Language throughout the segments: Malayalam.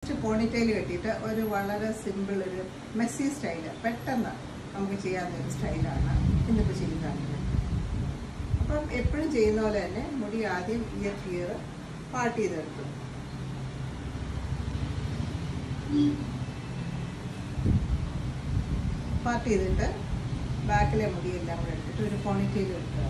ജസ്റ്റ് പോണിറ്റെയിൽ കെട്ടിയിട്ട് ഒരു വളരെ സിമ്പിൾ ഒരു മെസ്സി സ്റ്റൈല് പെട്ടെന്ന് നമുക്ക് ചെയ്യാവുന്ന ഒരു സ്റ്റൈലാണ് ഇന്നിപ്പോൾ ചെയ്ത് കാണിക്കുന്നത് അപ്പം എപ്പോഴും ചെയ്യുന്ന പോലെ തന്നെ മുടി ആദ്യം ഇയർ ക്ലിയർ പാർട്ട് ചെയ്തെടുത്തു പാർട്ട് ചെയ്തിട്ട് ബാക്കിലെ മുടിയെല്ലാം കൂടെ എടുത്തിട്ട് ഒരു പോണിറ്റെയിൽ എടുക്കുക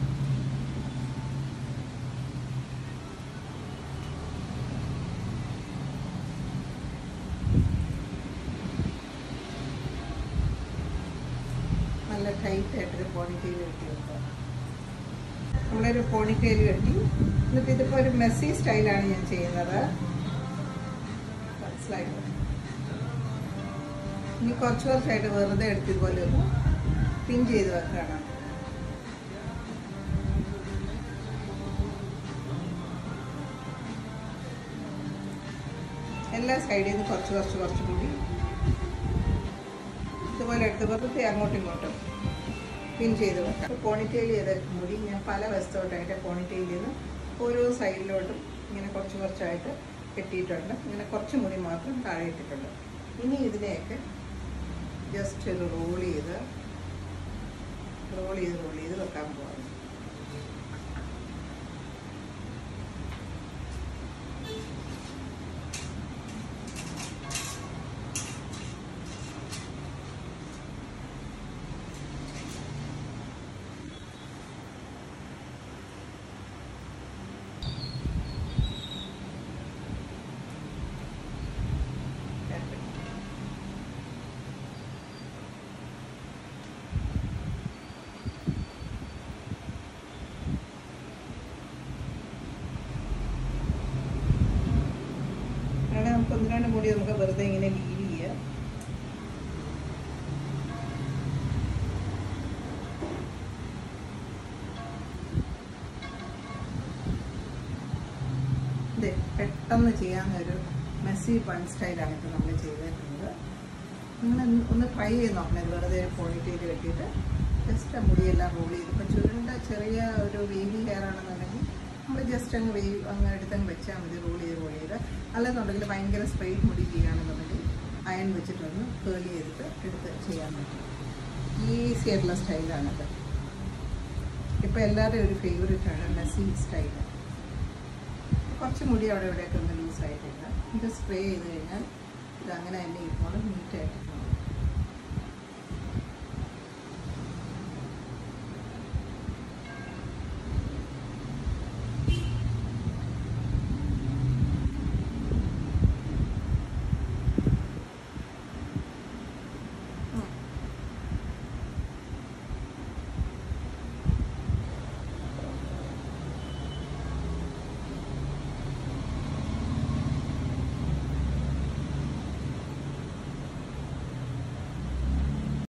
നല്ല ടൈറ്റ് ആയിട്ടൊരു പോണിറ്റെയിൽ കെട്ടി വെക്കുക നമ്മളൊരു പോണിറ്റെയിൽ കെട്ടി എന്നിട്ട് ഇതിപ്പോൾ ഒരു മെസ്സി സ്റ്റൈലാണ് ഞാൻ ചെയ്യുന്നത് മനസ്സിലായിട്ടോ ഇനി കുറച്ച് കുറച്ചായിട്ട് വെറുതെ എടുത്ത് ഇതുപോലെ ഒന്ന് പിൻ ചെയ്ത് വെക്കണം എല്ലാ സൈഡിൽ നിന്ന് കുറച്ച് കുറച്ച് കുറച്ച് കൂടി ഇതുപോലെ എടുത്ത് വെറുതെ അങ്ങോട്ടും ഇങ്ങോട്ടും പിൻ ചെയ്ത് വെക്കാം പോണിറ്റെയിൽ ചെയ്ത മുടി ഞാൻ പല വശത്തോട്ടായിട്ട് പോണിറ്റെയിൽ നിന്ന് ഓരോ സൈഡിലോട്ടും ഇങ്ങനെ കുറച്ച് കുറച്ചായിട്ട് കെട്ടിയിട്ടുണ്ട് ഇങ്ങനെ കുറച്ച് മുടി മാത്രം താഴെ ഇട്ടിട്ടുണ്ട് ഇനി ഇതിനെയൊക്കെ ജസ്റ്റ് ഒരു റോൾ ചെയ്ത് റോൾ ചെയ്ത് റോൾ ചെയ്ത് വെക്കാൻ പോവാണ് അങ്ങനെ നമുക്ക് ഒന്ന് രണ്ട് മുടി നമുക്ക് വെറുതെ ഇങ്ങനെ ലീവ് ചെയ്യാം ഇത് പെട്ടെന്ന് ചെയ്യാവുന്ന ഒരു മെസ്സി പൺ സ്റ്റൈലാണ് ഇപ്പോൾ നമ്മൾ ചെയ്തിട്ടുള്ളത് നിങ്ങൾ ഒന്ന് ട്രൈ ചെയ്ത് നോക്കണം ഇത് വെറുതെ ഒരു പോണിറ്റെയിൽ കെട്ടിയിട്ട് ജസ്റ്റ് ആ മുടിയെല്ലാം റോൾ ചെയ്ത് ഇപ്പം ചുരുണ്ട ചെറിയ ഒരു വേവി ഹെയർ ആണെന്നുണ്ടെങ്കിൽ നമ്മൾ ജസ്റ്റ് അങ്ങ് വേവ് അങ്ങ് എടുത്തങ്ങ് വെച്ചാൽ മതി റോൾ ചെയ്ത് റോൾ ചെയ്ത് അല്ലെന്നുണ്ടെങ്കിൽ ഭയങ്കര സ്ട്രെയിറ്റ് മുടി ചെയ്യുകയാണെന്നുണ്ടെങ്കിൽ അയൺ വെച്ചിട്ടൊന്ന് കേൾ ചെയ്തിട്ട് എടുത്ത് ചെയ്യാൻ പറ്റും ഈസി ആയിട്ടുള്ള സ്റ്റൈലാണത് ഇപ്പം എല്ലാവരുടെയും ഒരു ഫേവറേറ്റ് ആണ് മെസ്സി സ്റ്റൈൽ കുറച്ച് മുടി അവിടെ ഇവിടെയൊക്കെ ഒന്ന് ലൂസായിട്ടുണ്ട് ഇത് സ്പ്രേ ചെയ്ത് കഴിഞ്ഞാൽ ഇത് അങ്ങനെ തന്നെ ഇപ്പോൾ നീറ്റായിട്ട്